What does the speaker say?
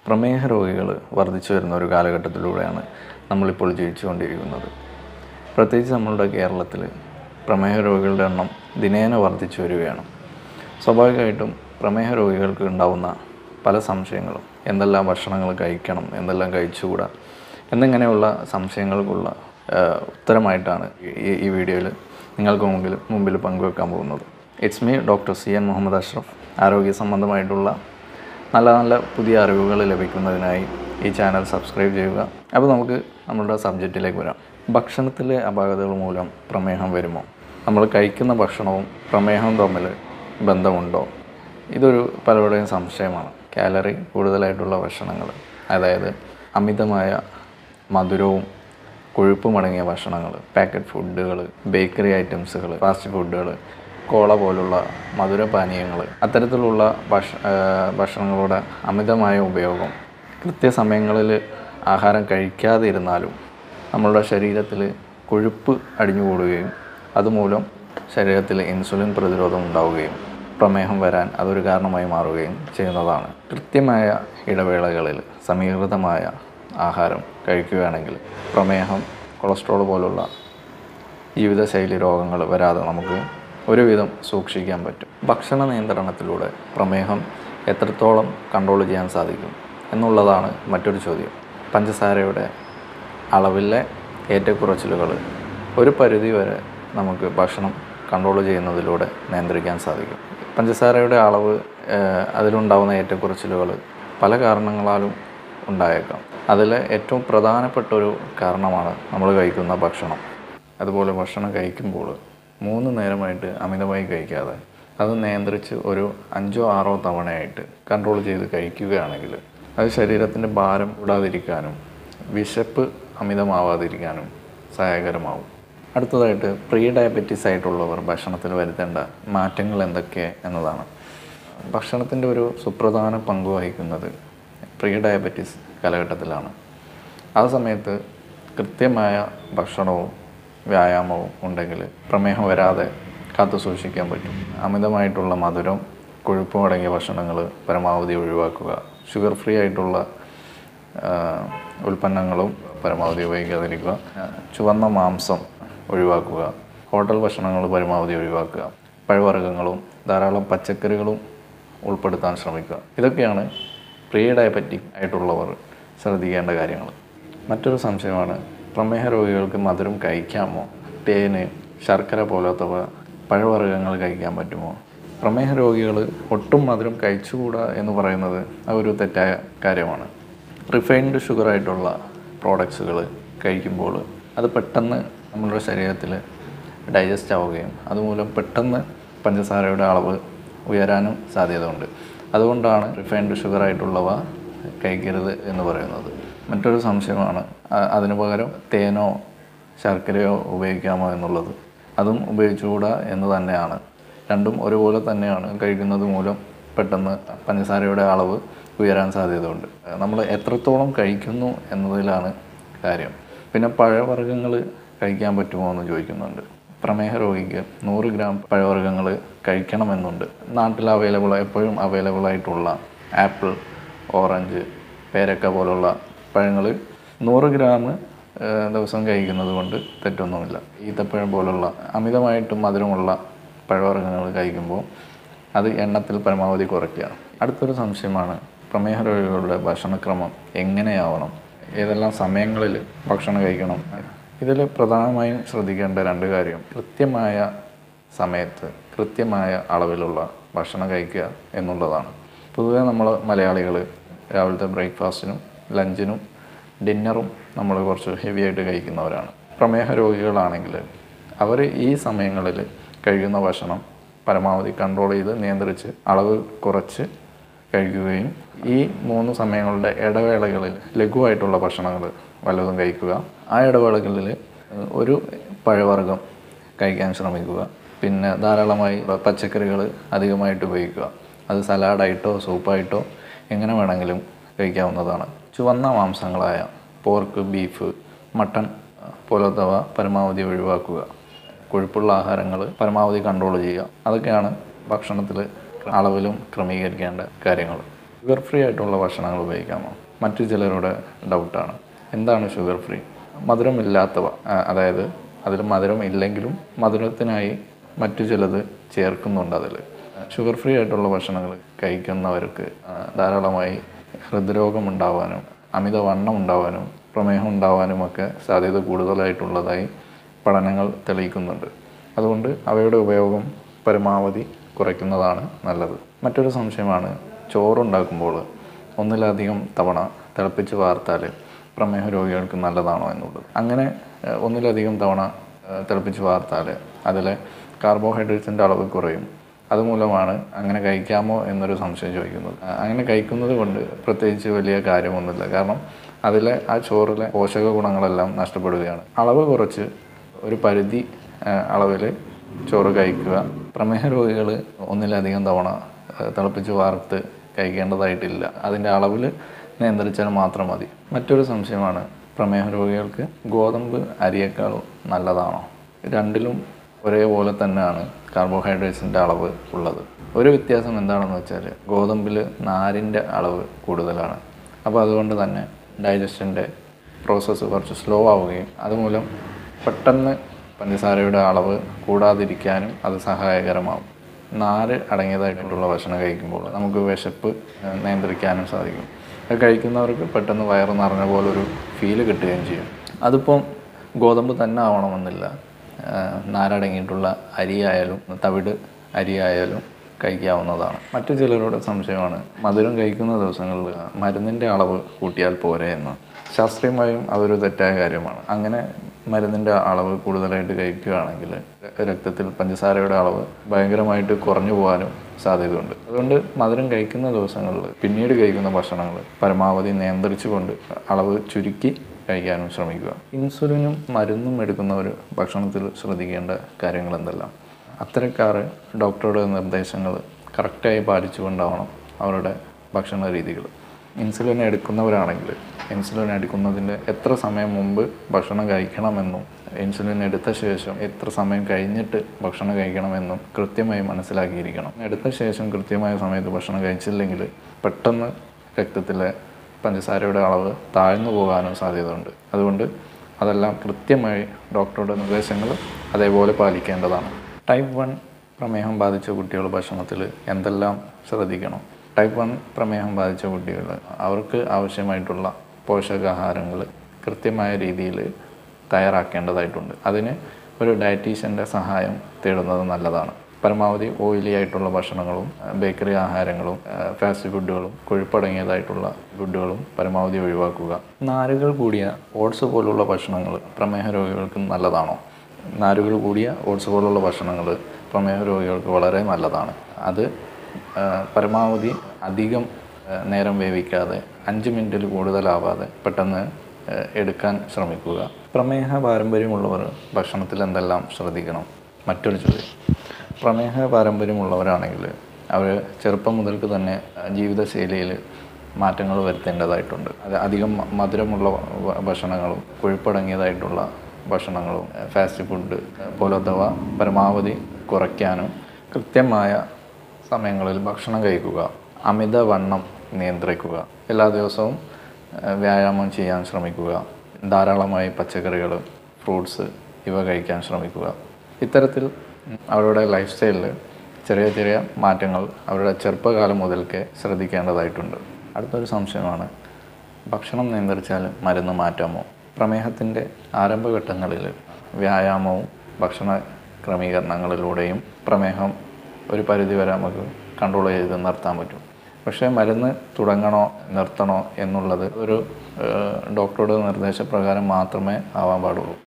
പ്രമേഹ രോഗികൾ വർദ്ധിച്ചു വരുന്ന ഒരു കാലഘട്ടത്തിലൂടെയാണ് നമ്മളിപ്പോൾ ജീവിച്ചുകൊണ്ടിരിക്കുന്നത് പ്രത്യേകിച്ച് നമ്മളുടെ കേരളത്തിൽ പ്രമേഹ രോഗികളുടെ എണ്ണം ദിനേന വർദ്ധിച്ചു വരികയാണ് സ്വാഭാവികമായിട്ടും പ്രമേഹ രോഗികൾക്ക് ഉണ്ടാവുന്ന പല സംശയങ്ങളും എന്തെല്ലാം ഭക്ഷണങ്ങൾ കഴിക്കണം എന്തെല്ലാം കഴിച്ചുകൂടാ എന്നിങ്ങനെയുള്ള സംശയങ്ങൾക്കുള്ള ആ, ഉത്തരമായിട്ടാണ് ഈ ഈ വീഡിയോയിൽ നിങ്ങൾക്ക് മുമ്പിൽ മുമ്പിൽ പങ്കുവെക്കാൻ പോകുന്നത് it's me doctor C N Muhammad Ashraf ആരോഗ്യ സംബന്ധമായിട്ടുള്ള നല്ല നല്ല പുതിയ അറിവുകൾ ലഭിക്കുന്നതിനായി ഈ ചാനൽ സബ്സ്ക്രൈബ് ചെയ്യുക അപ്പോൾ നമുക്ക് നമ്മളുടെ സബ്ജക്റ്റിലേക്ക് വരാം ഭക്ഷണത്തിലെ അപാകതകൾ മൂലം പ്രമേഹം വരുമോ നമ്മൾ കഴിക്കുന്ന ഭക്ഷണവും പ്രമേഹവും തമ്മിൽ ബന്ധമുണ്ടോ ഇതൊരു പലരുടെയും സംശയമാണ് കാലറി കൂടുതലായിട്ടുള്ള ഭക്ഷണങ്ങൾ അതായത് അമിതമായ മധുരവും കൊഴുപ്പും അടങ്ങിയ ഭക്ഷണങ്ങൾ പാക്കറ്റ് ഫുഡുകൾ ബേക്കറി ഐറ്റംസുകൾ ഫാസ്റ്റ് ഫുഡുകൾ കോള പോലുള്ള മധുരപാനീയങ്ങൾ അത്തരത്തിലുള്ള ഭക്ഷ ആ, ഭക്ഷണങ്ങളുടെ അമിതമായ ഉപയോഗം കൃത്യസമയങ്ങളിൽ ആഹാരം കഴിക്കാതെ ഇരുന്നാലും നമ്മളുടെ ശരീരത്തിൽ കൊഴുപ്പ് അടിഞ്ഞുകൂടുകയും അതുമൂലം ശരീരത്തിൽ ഇൻസുലിൻ പ്രതിരോധം ഉണ്ടാവുകയും പ്രമേഹം വരാൻ അതൊരു കാരണമായി മാറുകയും ചെയ്യുന്നതാണ് കൃത്യമായ ഇടവേളകളിൽ സമീകൃതമായ ആഹാരം കഴിക്കുകയാണെങ്കിൽ പ്രമേഹം കൊളസ്ട്രോൾ പോലുള്ള ജീവിതശൈലി രോഗങ്ങൾ വരാതെ നമുക്ക് ഒരുവിധം സൂക്ഷിക്കാൻ പറ്റും ഭക്ഷണ നിയന്ത്രണത്തിലൂടെ പ്രമേഹം എത്രത്തോളം കൺട്രോൾ ചെയ്യാൻ സാധിക്കും എന്നുള്ളതാണ് മറ്റൊരു ചോദ്യം പഞ്ചസാരയുടെ അളവിലെ ഏറ്റക്കുറച്ചിലുകൾ ഒരു പരിധി വരെ നമുക്ക് ഭക്ഷണം കൺട്രോൾ ചെയ്യുന്നതിലൂടെ നിയന്ത്രിക്കാൻ സാധിക്കും പഞ്ചസാരയുടെ അളവ് ഏഹ്, അതിലുണ്ടാകുന്ന ഏറ്റക്കുറച്ചിലുകൾ പല കാരണങ്ങളാലും ഉണ്ടായേക്കാം അതിൽ ഏറ്റവും പ്രധാനപ്പെട്ട ഒരു കാരണമാണ് നമ്മൾ കഴിക്കുന്ന ഭക്ഷണം അതുപോലെ ഭക്ഷണം കഴിക്കുമ്പോൾ മൂന്ന് നേരമായിട്ട് അമിതമായി കഴിക്കാതെ അത് നിയന്ത്രിച്ച് ഒരു അഞ്ചോ ആറോ തവണയായിട്ട് കൺട്രോൾ ചെയ്ത് കഴിക്കുകയാണെങ്കിൽ അത് ശരീരത്തിൻ്റെ ഭാരം കൂടാതിരിക്കാനും വിശപ്പ് അമിതമാവാതിരിക്കാനും സഹായകരമാവും അടുത്തതായിട്ട് പ്രീ ഡയബറ്റീസ് ആയിട്ടുള്ളവർ ഭക്ഷണത്തിൽ വരുത്തേണ്ട മാറ്റങ്ങൾ എന്തൊക്കെ എന്നതാണ് ഭക്ഷണത്തിൻ്റെ ഒരു സുപ്രധാന പങ്ക് വഹിക്കുന്നത് പ്രീ ഡയബറ്റീസ് കാലഘട്ടത്തിലാണ് ആ സമയത്ത് കൃത്യമായ ഭക്ഷണവും വ്യായാമവും ഉണ്ടെങ്കിൽ പ്രമേഹം വരാതെ കാത്തു സൂക്ഷിക്കാൻ പറ്റും അമിതമായിട്ടുള്ള മധുരം കൊഴുപ്പും അടങ്ങിയ ഭക്ഷണങ്ങൾ പരമാവധി ഒഴിവാക്കുക ഷുഗർ ഫ്രീ ആയിട്ടുള്ള ആ, ഉൽപ്പന്നങ്ങളും പരമാവധി ഉപയോഗിക്കാതിരിക്കുക ആ, ചുവന്ന മാംസം ഒഴിവാക്കുക ഹോട്ടൽ ഭക്ഷണങ്ങൾ പരമാവധി ഒഴിവാക്കുക പഴവർഗ്ഗങ്ങളും ധാരാളം പച്ചക്കറികളും ഉൾപ്പെടുത്താൻ ശ്രമിക്കുക ഇതൊക്കെയാണ് പ്രീ ഡയബറ്റിക് ആയിട്ടുള്ളവർ ശ്രദ്ധിക്കേണ്ട കാര്യങ്ങൾ മറ്റൊരു സംശയമാണ് പ്രമേഹ രോഗികൾക്ക് മധുരം കഴിക്കാമോ തേന് ശർക്കര പോലത്തവ പഴവർഗ്ഗങ്ങൾ കഴിക്കാൻ പറ്റുമോ പ്രമേഹ രോഗികൾ ഒട്ടും മധുരം കഴിച്ചുകൂടാ എന്ന് പറയുന്നത് അത് ഒരു തെറ്റായ കാര്യമാണ് റിഫൈൻഡ് ഷുഗറായിട്ടുള്ള പ്രോഡക്ട്സുകൾ കഴിക്കുമ്പോൾ അത് പെട്ടെന്ന് നമ്മുടെ ശരീരത്തിൽ ഡൈജസ്റ്റ് ആവുകയും അതുമൂലം പെട്ടെന്ന് പഞ്ചസാരയുടെ അളവ് ഉയരാനും സാധ്യതയുണ്ട് അതുകൊണ്ടാണ് റിഫൈൻഡ് ഷുഗറായിട്ടുള്ളവ കഴിക്കരുത് എന്ന് പറയുന്നത് മറ്റൊരു സംശയമാണ് അ- അതിനു പകരം തേനോ ശർക്കരയോ ഉപയോഗിക്കാമോ എന്നുള്ളത് അതും ഉപയോഗിച്ചുകൂടാ എന്ന് തന്നെയാണ് രണ്ടും ഒരുപോലെ തന്നെയാണ് കഴിക്കുന്നത് മൂലം പെട്ടെന്ന് പഞ്ചസാരയുടെ അളവ് ഉയരാൻ സാധ്യതയുണ്ട് നമ്മൾ എത്രത്തോളം കഴിക്കുന്നു എന്നതിലാണ് കാര്യം പിന്നെ പഴവർഗ്ഗങ്ങൾ കഴിക്കാൻ പറ്റുമോ എന്ന് ചോദിക്കുന്നുണ്ട് പ്രമേഹ രോഗിക്ക് നൂറ് ഗ്രാം പഴവർഗ്ഗങ്ങൾ കഴിക്കണമെന്നുണ്ട് നാട്ടിൽ അവൈലബിൾ എപ്പോഴും അവൈലബിൾ ആയിട്ടുള്ള ആപ്പിൾ ഓറഞ്ച് പേരക്ക പോലുള്ള പഴങ്ങൾ നൂറ് ഗ്രാം ഏഹ്, ദിവസം കഴിക്കുന്നത് കൊണ്ട് തെറ്റൊന്നുമില്ല ഈത്തപ്പഴം പോലുള്ള അമിതമായിട്ട് മധുരമുള്ള പഴവർഗ്ഗങ്ങൾ കഴിക്കുമ്പോൾ അത് എണ്ണത്തിൽ പരമാവധി കുറയ്ക്കുക അടുത്തൊരു സംശയമാണ് പ്രമേഹ രോഗികളുടെ ഭക്ഷണക്രമം എങ്ങനെയാവണം ഏതെല്ലാം സമയങ്ങളിൽ ഭക്ഷണം കഴിക്കണം ഇതിൽ പ്രധാനമായും ശ്രദ്ധിക്കേണ്ട രണ്ട് കാര്യം കൃത്യമായ സമയത്ത് കൃത്യമായ അളവിലുള്ള ഭക്ഷണം കഴിക്കുക എന്നുള്ളതാണ് പൊതുവേ നമ്മൾ മലയാളികൾ രാവിലത്തെ ബ്രേക്ക്ഫാസ്റ്റിനും ലഞ്ചിനും ഡിന്നറും നമ്മൾ കുറച്ച് ഹെവി ആയിട്ട് കഴിക്കുന്നവരാണ് പ്രമേഹ രോഗികളാണെങ്കിൽ അവർ ഈ സമയങ്ങളിൽ കഴിക്കുന്ന ഭക്ഷണം പരമാവധി കൺട്രോൾ ചെയ്ത് നിയന്ത്രിച്ച് അളവ് കുറച്ച് കഴിക്കുകയും ഈ മൂന്ന് സമയങ്ങളുടെ ഇടവേളകളിൽ ലഘുവായിട്ടുള്ള ഭക്ഷണങ്ങൾ വല്ലതും കഴിക്കുക ആ ഇടവേളകളിൽ ഒരു പഴവർഗ്ഗം കഴിക്കാൻ ശ്രമിക്കുക പിന്നെ ധാരാളമായി പച്ചക്കറികൾ അധികമായിട്ട് ഉപയോഗിക്കുക അത് സലാഡായിട്ടോ സൂപ്പായിട്ടോ എങ്ങനെ വേണമെങ്കിലും കഴിക്കാവുന്നതാണ് ചുവന്ന മാംസങ്ങളായ പോർക്ക് ബീഫ് മട്ടൺ പോലത്തവ പരമാവധി ഒഴിവാക്കുക കൊഴുപ്പുള്ള ആഹാരങ്ങൾ പരമാവധി കൺട്രോൾ ചെയ്യുക അതൊക്കെയാണ് ഭക്ഷണത്തിൽ അളവിലും ക്രമീകരിക്കേണ്ട കാര്യങ്ങൾ ഷുഗർ ഫ്രീ ആയിട്ടുള്ള ഭക്ഷണങ്ങൾ ഉപയോഗിക്കാമോ മറ്റു ചിലരുടെ ഡൗട്ടാണ് എന്താണ് ഷുഗർ ഫ്രീ മധുരമില്ലാത്തവ ആ, അതായത് അതിൽ മധുരം ഇല്ലെങ്കിലും മധുരത്തിനായി മറ്റു ചിലത് ചേർക്കുന്നുണ്ട് അതിൽ ഷുഗർ ഫ്രീ ആയിട്ടുള്ള ഭക്ഷണങ്ങൾ കഴിക്കുന്നവർക്ക് ആ, ധാരാളമായി ഹൃദ്രോഗം ഉണ്ടാവാനും അമിതവണ്ണം ഉണ്ടാവാനും പ്രമേഹം ഉണ്ടാവാനും ഒക്കെ സാധ്യത കൂടുതലായിട്ടുള്ളതായി പഠനങ്ങൾ തെളിയിക്കുന്നുണ്ട് അതുകൊണ്ട് അവയുടെ ഉപയോഗം പരമാവധി കുറയ്ക്കുന്നതാണ് നല്ലത് മറ്റൊരു സംശയമാണ് ചോറുണ്ടാക്കുമ്പോൾ ഒന്നിലധികം തവണ തിളപ്പിച്ച് വാർത്താൽ പ്രമേഹ രോഗികൾക്ക് നല്ലതാണോ എന്നുള്ളത് അങ്ങനെ ഏഹ്, ഒന്നിലധികം തവണ ഏഹ്, തിളപ്പിച്ച് വാർത്താൽ അതിലെ കാർബോഹൈഡ്രേറ്റ്സിൻ്റെ അളവ് കുറയും അതുമൂലമാണ് അങ്ങനെ കഴിക്കാമോ എന്നൊരു സംശയം ചോദിക്കുന്നത് ആ, അങ്ങനെ കഴിക്കുന്നത് കൊണ്ട് പ്രത്യേകിച്ച് വലിയ കാര്യമൊന്നുമില്ല കാരണം അതിലെ ആ ചോറിലെ പോഷക ഗുണങ്ങളെല്ലാം നഷ്ടപ്പെടുകയാണ് അളവ് കുറച്ച് ഒരു പരിധി അളവിൽ ചോറ് കഴിക്കുക പ്രമേഹ രോഗികൾ ഒന്നിലധികം തവണ ആ, തിളപ്പിച്ച് വാർത്ത് കഴിക്കേണ്ടതായിട്ടില്ല അതിൻ്റെ അളവിൽ നിയന്ത്രിച്ചാൽ മാത്രം മതി മറ്റൊരു സംശയമാണ് പ്രമേഹ രോഗികൾക്ക് ഗോതമ്പ് അരിയേക്കാൾ നല്ലതാണോ രണ്ടിലും ഒരേപോലെ തന്നെയാണ് കാർബോഹൈഡ്രേറ്റ്സിൻ്റെ അളവ് ഉള്ളത് ഒരു വ്യത്യാസം എന്താണെന്ന് വെച്ചാൽ ഗോതമ്പിൽ നാരിൻ്റെ അളവ് കൂടുതലാണ് അപ്പോൾ അതുകൊണ്ട് തന്നെ ഡൈജഷൻ്റെ പ്രോസസ്സ് കുറച്ച് സ്ലോ ആവുകയും അതുമൂലം പെട്ടെന്ന് പഞ്ചസാരയുടെ അളവ് കൂടാതിരിക്കാനും അത് സഹായകരമാവും നാര് അടങ്ങിയതായിട്ടുള്ള ഭക്ഷണം കഴിക്കുമ്പോൾ നമുക്ക് വിശപ്പ് ഏഹ്, നിയന്ത്രിക്കാനും സാധിക്കും അത് കഴിക്കുന്നവർക്ക് പെട്ടെന്ന് വയറ് നിറഞ്ഞ പോലൊരു ഫീല് കിട്ടുകയും ചെയ്യും അതിപ്പം ഗോതമ്പ് തന്നെ ആവണമെന്നില്ല ഏഹ്, നാരടങ്ങിയിട്ടുള്ള അരിയായാലും തവിട് അരിയായാലും കഴിക്കാവുന്നതാണ് മറ്റു ചിലരുടെ സംശയമാണ് മധുരം കഴിക്കുന്ന ദിവസങ്ങളിൽ മരുന്നിൻ്റെ അളവ് കൂട്ടിയാൽ പോരെ എന്ന് ശാസ്ത്രീയമായും അതൊരു തെറ്റായ കാര്യമാണ് അങ്ങനെ മരുന്നിൻ്റെ അളവ് കൂടുതലായിട്ട് കഴിക്കുകയാണെങ്കിൽ രക്തത്തിൽ പഞ്ചസാരയുടെ അളവ് ഭയങ്കരമായിട്ട് കുറഞ്ഞു പോകാനും സാധ്യതയുണ്ട് അതുകൊണ്ട് മധുരം കഴിക്കുന്ന ദിവസങ്ങളിൽ പിന്നീട് കഴിക്കുന്ന ഭക്ഷണങ്ങൾ പരമാവധി നിയന്ത്രിച്ചുകൊണ്ട് അളവ് ചുരുക്കി കഴിക്കാനും ശ്രമിക്കുക ഇൻസുലിനും മരുന്നും എടുക്കുന്നവർ ഭക്ഷണത്തിൽ ശ്രദ്ധിക്കേണ്ട കാര്യങ്ങൾ എന്തെല്ലാം അത്തരക്കാർ ഡോക്ടറുടെ നിർദ്ദേശങ്ങൾ കറക്റ്റായി പാലിച്ചുകൊണ്ടാവണം അവരുടെ ഭക്ഷണ രീതികൾ ഇൻസുലിൻ എടുക്കുന്നവരാണെങ്കിൽ ഇൻസുലിൻ എടുക്കുന്നതിൻ്റെ എത്ര സമയം മുമ്പ് ഭക്ഷണം കഴിക്കണമെന്നും ഇൻസുലിൻ എടുത്ത ശേഷം എത്ര സമയം കഴിഞ്ഞിട്ട് ഭക്ഷണം കഴിക്കണമെന്നും കൃത്യമായി മനസ്സിലാക്കിയിരിക്കണം എടുത്ത ശേഷം കൃത്യമായ സമയത്ത് ഭക്ഷണം കഴിച്ചില്ലെങ്കിൽ പെട്ടെന്ന് രക്തത്തിലെ പഞ്ചസാരയുടെ അളവ് താഴ്ന്നു പോകാനും സാധ്യതയുണ്ട് അതുകൊണ്ട് അതെല്ലാം കൃത്യമായി ഡോക്ടറുടെ നിർദ്ദേശങ്ങൾ അതേപോലെ പാലിക്കേണ്ടതാണ് ടൈപ്പ് വൺ പ്രമേഹം ബാധിച്ച കുട്ടികൾ ഭക്ഷണത്തിൽ എന്തെല്ലാം ശ്രദ്ധിക്കണം ടൈപ്പ് വൺ പ്രമേഹം ബാധിച്ച കുട്ടികൾ അവർക്ക് ആവശ്യമായിട്ടുള്ള പോഷകാഹാരങ്ങൾ കൃത്യമായ രീതിയിൽ തയ്യാറാക്കേണ്ടതായിട്ടുണ്ട് അതിന് ഒരു ഡയറ്റീഷ്യൻ്റെ സഹായം തേടുന്നത് നല്ലതാണ് പരമാവധി ഓയിലി ആയിട്ടുള്ള ഭക്ഷണങ്ങളും ബേക്കറി ആഹാരങ്ങളും ഫാസ്റ്റ് ഫുഡുകളും കൊഴുപ്പടങ്ങിയതായിട്ടുള്ള ഫുഡുകളും പരമാവധി ഒഴിവാക്കുക നാരുകൾ കൂടിയ ഓട്സ് പോലുള്ള ഭക്ഷണങ്ങൾ പ്രമേഹ രോഗികൾക്ക് നല്ലതാണോ നാരുകൾ കൂടിയ ഓട്സ് പോലുള്ള ഭക്ഷണങ്ങൾ പ്രമേഹ രോഗികൾക്ക് വളരെ നല്ലതാണ് അത് ആ, പരമാവധി അധികം ആ, നേരം വേവിക്കാതെ അഞ്ച് മിനിറ്റിൽ കൂടുതലാവാതെ പെട്ടെന്ന് ആ, എടുക്കാൻ ശ്രമിക്കുക പ്രമേഹ പാരമ്പര്യമുള്ളവർ ഭക്ഷണത്തിൽ എന്തെല്ലാം ശ്രദ്ധിക്കണം മറ്റൊരു ചോദ്യം പ്രമേഹ പാരമ്പര്യമുള്ളവരാണെങ്കിൽ അവർ ചെറുപ്പം മുതൽക്ക് തന്നെ ആ, ജീവിതശൈലിയിൽ മാറ്റങ്ങൾ വരുത്തേണ്ടതായിട്ടുണ്ട് അത് അധികം മ- മധുരമുള്ള ഭ- ഭക്ഷണങ്ങളും കൊഴുപ്പടങ്ങിയതായിട്ടുള്ള ഭക്ഷണങ്ങളും ഫാസ്റ്റ് ഫുഡ് പോലത്തവ പരമാവധി കുറയ്ക്കാനും കൃത്യമായ സമയങ്ങളിൽ ഭക്ഷണം കഴിക്കുക അമിതവണ്ണം നിയന്ത്രിക്കുക എല്ലാ ദിവസവും ഏഹ്, വ്യായാമം ചെയ്യാൻ ശ്രമിക്കുക ധാരാളമായി പച്ചക്കറികൾ ഫ്രൂട്ട്സ് ഇവ കഴിക്കാൻ ശ്രമിക്കുക ഇത്തരത്തിൽ അവരുടെ ലൈഫ് സ്റ്റൈലിൽ ചെറിയ ചെറിയ മാറ്റങ്ങൾ അവരുടെ ചെറുപ്പകാലം മുതൽക്കേ ശ്രദ്ധിക്കേണ്ടതായിട്ടുണ്ട് അടുത്തൊരു സംശയമാണ് ഭക്ഷണം നിയന്ത്രിച്ചാൽ മരുന്ന് മാറ്റാമോ പ്രമേഹത്തിൻ്റെ ആരംഭഘട്ടങ്ങളിൽ വ്യായാമവും ഭക്ഷണ ക്രമീകരണങ്ങളിലൂടെയും പ്രമേഹം ഒരു പരിധിവരെ നമുക്ക് കൺട്രോൾ ചെയ്ത് നിർത്താൻ പറ്റും പക്ഷേ മരുന്ന് തുടങ്ങണോ നിർത്തണോ എന്നുള്ളത് ഒരു ഏഹ്, ഡോക്ടറുടെ നിർദ്ദേശപ്രകാരം മാത്രമേ ആവാൻ പാടുള്ളൂ